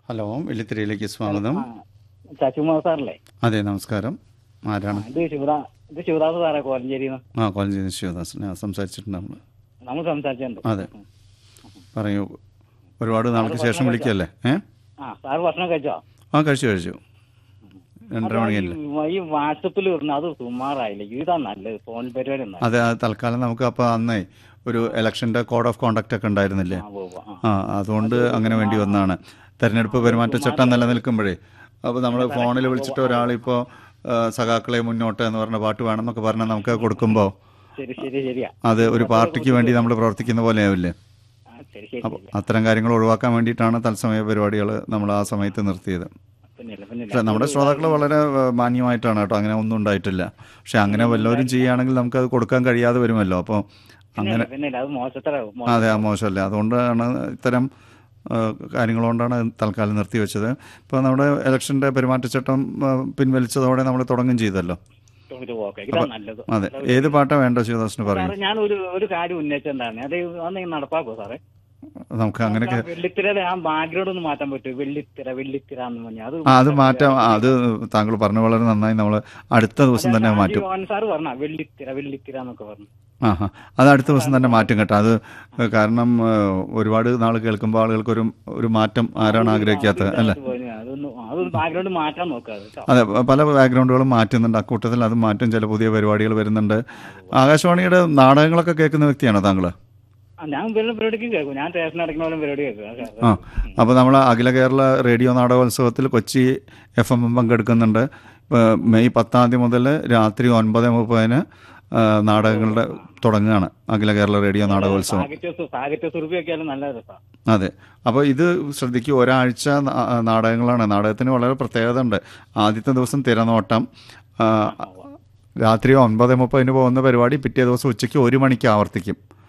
Hello വെള്ളിത്തിരയിലേക്ക് സ്വാഗതം ശശികുമാർ സാറല്ലേ അതെ നമസ്കാരം ആരാണ് ഇത് ശിവദാ ഇത് ശിവദാസ് സാറേ കോലഞ്ചേരിന്ന് ആ കോളേജ് ശിവദാസൻ ആ സംസാരിച്ചിട്ടുണ്ട് നമ്മൾ നമ്മൾ സംസാരിച്ചിട്ടുണ്ട് അതെ പറയൂ ഒരുപാട് നാൾക്ക് ശേഷം വിളിക്കല്ലേ ഏ ആ സാർ ഭക്ഷണം കഴിച്ചോ ആ കഴിച്ചു കഴിച്ചു രണ്ടര മണിയല്ലേ ഈ വാട്സപ്പിൽ വരുന്ന അത് സുമാറായില്ലേ ഇതാ നല്ലത് ഫോൺ പരിപാടി ഒന്നും അതെ അത് തൽക്കാലം നമുക്ക് അപ്പോൾ അന്നേ ഒരു ഇലക്ഷൻ്റെ കോഡ് ഓഫ് കോണ്ടക്റ്റ് ഒക്കെ ഉണ്ടായിരുന്നില്ലേ ആ ഉവ്വ് ഉവ്വ്. ആ. ആ അതുകൊണ്ട് അങ്ങനെ വേണ്ടി വന്നതാണ് തെരഞ്ഞെടുപ്പ് പെരുമാറ്റച്ചട്ടം നിലനിൽക്കുമ്പോഴേ അപ്പോൾ നമ്മൾ ഫോണിൽ വിളിച്ചിട്ട് ഒരാളിപ്പോൾ സഖാക്കളെ മുന്നോട്ട് എന്ന് പറഞ്ഞ പാട്ട് വേണമെന്നൊക്കെ പറഞ്ഞാൽ നമുക്ക് കൊടുക്കുമ്പോൾ ശരി ശരി ശരിയാ അത് ഒരു പാർട്ടിക്ക് വേണ്ടി നമ്മൾ പ്രവർത്തിക്കുന്ന പോലെയാവില്ലേ ആ, ശരി ശരി അപ്പോൾ അത്തരം കാര്യങ്ങൾ ഒഴിവാക്കാൻ വേണ്ടിയിട്ടാണ് തത്സമയ പരിപാടികൾ നമ്മൾ ആ സമയത്ത് നിർത്തിയത് പിന്നില്ല പിന്നില്ല പക്ഷേ നമ്മുടെ ശ്രോതാക്കൾ വളരെ ഏഹ്, മാന്യമായിട്ടാണ് കേട്ടോ അങ്ങനെ ഒന്നും ഉണ്ടായിട്ടില്ല പക്ഷെ അങ്ങനെ വല്ലവരും ചെയ്യുകയാണെങ്കിൽ നമുക്കത് കൊടുക്കാൻ കഴിയാതെ വരുമല്ലോ അപ്പോൾ അങ്ങനെ പിന്നില്ല അത് മോശത്തരാവും മോ- അതെ ആ മോശമല്ലേ അതുകൊണ്ടാണ് ഇത്തരം ഏഹ്, കാര്യങ്ങളുകൊണ്ടാണ് തൽക്കാലം നിർത്തിവെച്ചത് ഇപ്പോൾ നമ്മുടെ ഇലക്ഷൻ്റെ പെരുമാറ്റച്ചട്ടം ഏഹ്, പിൻവലിച്ചതോടെ നമ്മൾ തുടങ്ങും ചെയ്തല്ലോ ഇത് ഓക്കെ ഇതാ നല്ലത് അതെ ഏത് പാട്ടാണ് വേണ്ട ശിവദാസിന് പറയും സാറേ ഞാൻ ഒരു ഒരു കാര്യം ഉന്നയിച്ചെന്താണ് അത് അന്ന് നടപ്പാക്കോ സാറേ നമുക്ക് അങ്ങനെയൊക്കെ ആ വെള്ളിത്തിരയുടെ ആ ബാക്ക്ഗ്രൗണ്ട് ഒന്ന് മാറ്റാൻ പറ്റുമോ വെള്ളിത്തിര വെള്ളിത്തിര എന്ന് പറഞ്ഞാൽ അത് ആ അത് മാറ്റാം ആ, അത് താങ്കൾ പറഞ്ഞു വളരെ നന്നായി നമ്മൾ അടുത്ത ദിവസം തന്നെ മാറ്റും സാർ പറഞ്ഞ വെള്ളിത്തിര വെള്ളിത്തിര എന്നൊക്കെ പറഞ്ഞു ആ ഹാ അത് അടുത്ത ദിവസം തന്നെ മാറ്റും കേട്ടോ അത് കാരണം ഏഹ്, ഒരുപാട് നാൾ കേൾക്കുമ്പോൾ ആളുകൾക്ക് ഒരു ഒരു മാറ്റം ആരാണ് ആഗ്രഹിക്കാത്തത് അല്ലേ അതൊന്ന് അതൊന്ന് ബാക്ക്ഗ്രൗണ്ട് മാറ്റാൻ നോക്കാതെ കേട്ടോ അതെ പ- പല ബാക്ക്ഗ്രൗണ്ടുകളും മാറ്റുന്നുണ്ട് അക്കൂട്ടത്തിൽ അത് മാറ്റും ചില പുതിയ പരിപാടികൾ വരുന്നുണ്ട് ആകാശവാണിയുടെ നാടകങ്ങളൊക്കെ കേൾക്കുന്ന വ്യക്തിയാണോ താങ്കൾ ആ, ഞാൻ വരുന്ന പരിപാടിക്ക് കേൾക്കും ഞാൻ സ്റ്റേഷൻ അടയ്ക്കുന്ന പോലെ പരിപാടി കേൾക്കും ആ അപ്പോൾ നമ്മൾ അഖില കേരള റേഡിയോ നാടകോത്സവത്തിൽ കൊച്ചി എഫ് എം പങ്കെടുക്കുന്നുണ്ട് ഇപ്പോൾ മെയ് പത്താം തീയതി മുതൽ രാത്രി ഒൻപത് മുപ്പതിന് ആ, നാടകങ്ങളുടെ തുടങ്ങുകയാണ് അഖില കേരള റേഡിയോ നാടകോത്സവം സാഹിത്യ സാഹിത്യ സുറുപ്പിയൊക്കെ ആയാലും നല്ല രസമാണ് അതെ അപ്പോൾ ഇത് ശ്രദ്ധിക്കൂ ഒരാഴ്ച നാ- നാടകങ്ങളാണ് നാടകത്തിന് വളരെ പ്രത്യേകത ഉണ്ട് ആദ്യത്തെ ദിവസം തിരനോട്ടം ആ, രാത്രി ഒൻപത് മുപ്പതിന് പോകുന്ന പരിപാടി പിറ്റേ ദിവസം ഉച്ചയ്ക്ക് ഒരു മണിക്ക് ആവർത്തിക്കും